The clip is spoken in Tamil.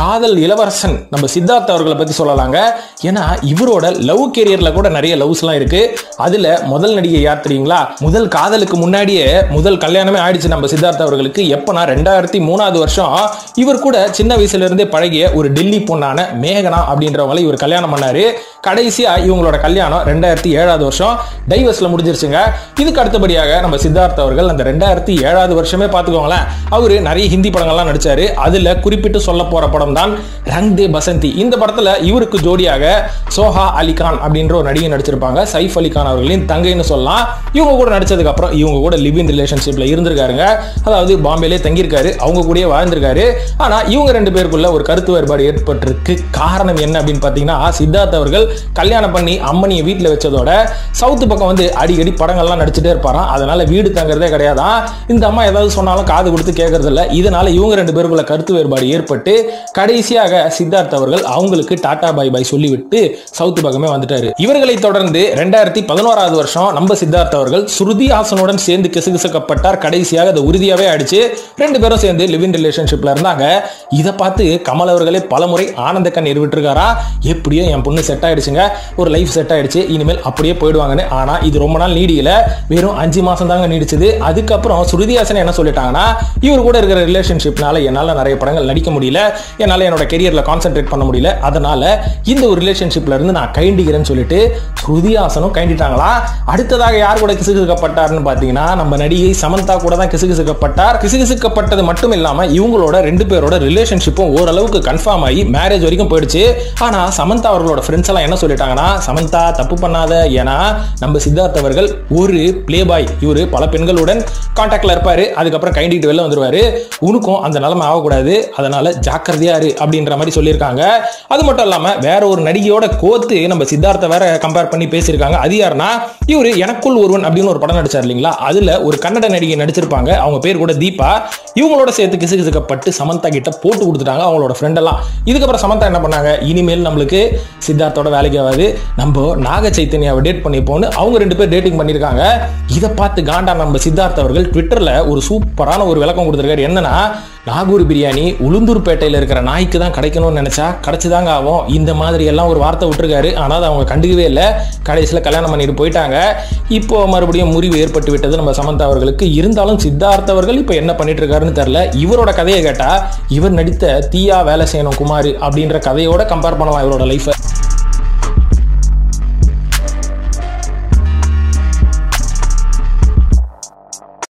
காதல் இளவரசன் நம்ம சித்தார்த் அவர்களை பத்தி சொல்லலாங்க ஏன்னா இவரோட லவ் கெரியர்ல கூட நிறைய லவ்ஸ்லாம் இருக்கு அதுல முதல் நடிகை யார் தெரியுங்களா முதல் காதலுக்கு முன்னாடியே முதல் கல்யாணமே ஆயிடுச்சு நம்ம சித்தார்த் அவர்களுக்கு எப்பனா ரெண்டாயிரத்தி மூணாவது வருஷம் இவர் கூட சின்ன வயசுல இருந்தே பழகிய ஒரு டெல்லி பொண்ணான மேகனா அப்படின்றவங்களை இவர் கல்யாணம் பண்ணாரு கடைசியா இவங்களோட கல்யாணம் ரெண்டாயிரத்தி ஏழாவது வருஷம் டைவர்ஸ்ல முடிஞ்சிருச்சுங்க இதுக்கு அடுத்தபடியாக நம்ம சித்தார்த் அவர்கள் அந்த ரெண்டாயிரத்தி ஏழாவது வருஷமே பார்த்துக்கோங்களேன் அவரு நிறைய ஹிந்தி படங்கள்லாம் நடிச்சாரு அதுல குறிப்பிட்டு சொல்ல போற படம் தான் ரங் தே பசந்தி இந்த படத்துல இவருக்கு ஜோடியாக சோஹா அலி கான் அப்படின்ற ஒரு நடிகை நடிச்சிருப்பாங்க சைஃப் அலி கான் அவர்களின் தங்கைன்னு சொல்லலாம் இவங்க கூட நடிச்சதுக்கு அப்புறம் இவங்க கூட லிவ் இன் ரிலேஷன்ஷிப்ல இருந்திருக்காருங்க அதாவது பாம்பேலே தங்கியிருக்காரு அவங்க கூடயே வாழ்ந்திருக்காரு ஆனா இவங்க ரெண்டு பேருக்குள்ள ஒரு கருத்து வேறுபாடு ஏற்பட்டிருக்கு காரணம் என்ன அப்படின்னு பாத்தீங்கன்னா சித்தார்த் அவர்கள் கல்யாணம் பண்ணி அம்மனியை வீட்டில் வச்சதோட சவுத்து பக்கம் வந்து அடிக்கடி படங்கள்லாம் நடிச்சுட்டே இருப்பாராம் அதனால வீடு தங்குறதே கிடையாதான் இந்த அம்மா ஏதாவது சொன்னாலும் காது கொடுத்து கேட்கறது இல்ல இதனால இவங்க ரெண்டு பேருக்குள்ள கருத்து வேறுபாடு ஏற்பட்டு கடைசியாக சித்தார்த் அவர்கள் அவங்களுக்கு டாடா பை பை சொல்லிவிட்டு சவுத்து பக்கமே வந்துட்டாரு இவர்களை தொடர்ந்து ரெண்டாயிரத்தி பதினோராவது வருஷம் நம்ம சித்தார்த் அவர்கள் ஸ்ருதி ஹாசனுடன் சேர்ந்து கிசுகிசுக்கப்பட்டார் கடைசியாக அது உறுதியாவே ஆயிடுச்சு ரெண்டு பேரும் சேர்ந்து லிவ் இன் ரிலேஷன்ஷிப்ல இருந்தாங்க இதை பார்த்து கமல் அவர்களே பலமுறை ஆனந்த கண்ணீர் விட்டுருக்காரா எப்படியோ என் பொண்ணு செட் ஆயிடுச்சுங்க ஒரு லைஃப் செட் ஆயிடுச்சு இனிமேல் அப்படியே போயிடுவாங்கன்னு ஆனா இது ரொம்ப நாள் நீடியல வெறும் அஞ்சு மாசம் தாங்க நீடிச்சது அதுக்கப்புறம் ஸ்ருதிஹாசன் என்ன சொல்லிட்டாங்கன்னா இவர் கூட இருக்கிற ரிலேஷன்ஷிப்னால என்னால நிறைய படங்கள் நடிக்க முடியல என்னால என்னோட கெரியர்ல கான்சென்ட்ரேட் பண்ண முடியல அதனால இந்த ஒரு ரிலேஷன்ஷிப்ல இருந்து நான் கைண்டிக்கிறேன்னு சொல்லிட்டு ஸ்ருதிஹாசனும் கைண்டிட்டாங்களா அடுத்ததாக யார் கூட கிசுகிசுக்கப்பட்டார்னு பாத்தீங்கன்னா நம்ம நடிகை சமந்தா கூட தான் கிசுகிசுக்கப்பட்டார் கிசுகிசுக்கப்பட்டது மட்டும் இல்லாம இவங்களோட ரெண்டு பேரோட ரிலேஷன்ஷிப்பும் ஓரளவுக்கு கன்ஃபார்ம் ஆகி மேரேஜ் வரைக்கும் போயிடுச்சு ஆனா சமந்தா அவர்களோட ஃப்ரெண்ட்ஸ் எல்லாம் என்ன சொல்லிட்டாங்கன்னா சமந்தா தப்பு பண்ணாத ஏன்னா நம்ம சித்தார்த் அவர்கள் ஒரு பிளே பாய் இவரு பல பெண்களுடன் கான்டாக்ட்ல இருப்பாரு அதுக்கப்புறம் கைண்டிட்டு வெளில வந்துருவாரு உனக்கும் அந்த நிலைமை ஆகக்கூடாது அதனால ஜாக்கிரதையா இரு அப்படின்ற மாதிரி சொல்லியிருக்காங்க அது மட்டும் இல்லாம வேற ஒரு நடிகையோட கோத்து நம்ம சித்தார்த்த வேற கம்பேர் பண்ணி பேசியிருக்காங்க அது யாருன்னா இவரு எனக்குள் ஒருவன் அப்படின்னு ஒரு படம் நடிச்சார் இல்லைங்களா அதுல ஒரு கன்னட நடிகை நடிச்சிருப்பாங்க அவங்க பேர் கூட தீபா இவங்களோட சேர்த்து கிசுகிசுக்கப்பட்டு சமந்தா கிட்ட போட்டு கொடுத்துட்டாங்க அவங்களோட ஃப்ரெண்ட் எல்லாம் இதுக்கப்புறம் சமந்தா என்ன பண்ணாங்க இனிமேல் நம்மளுக்கு சித்தார்த்தோட வேலைக்கு ஆகாது நம்ம நாக சைத்தன்யாவை டேட் பண்ணிப்போன்னு அவங்க ரெண்டு பேர் டேட்டிங் பண்ணியிருக்காங்க இதை பார்த்து காண்டா நம்ம சித்தார்த் அவர்கள் ட்விட்டர்ல ஒரு சூப்பரான ஒரு விளக்கம் கொடுத்துருக்காரு என்னன்னா நாகூர் பிரியாணி உளுந்தூர்பேட்டையில் இருக்கிற நாய்க்கு தான் கிடைக்கணும்னு நினைச்சா கிடைச்சுதாங்க ஆகும் இந்த மாதிரி எல்லாம் ஒரு வார்த்தை விட்டுருக்காரு ஆனால் அதை அவங்க கண்டுக்கவே இல்லை கடைசியில் கல்யாணம் பண்ணிட்டு போயிட்டாங்க இப்போ மறுபடியும் முறிவு ஏற்பட்டு விட்டது நம்ம சமந்தா அவர்களுக்கு இருந்தாலும் சித்தார்த் அவர்கள் இப்போ என்ன பண்ணிட்டு இருக்காருன்னு தெரியல இவரோட கதையை கேட்டா இவர் நடித்த தீயா வேலை செய்யணும் குமார் அப்படின்ற கதையோட கம்பேர் பண்ணலாம் இவரோட லைஃபை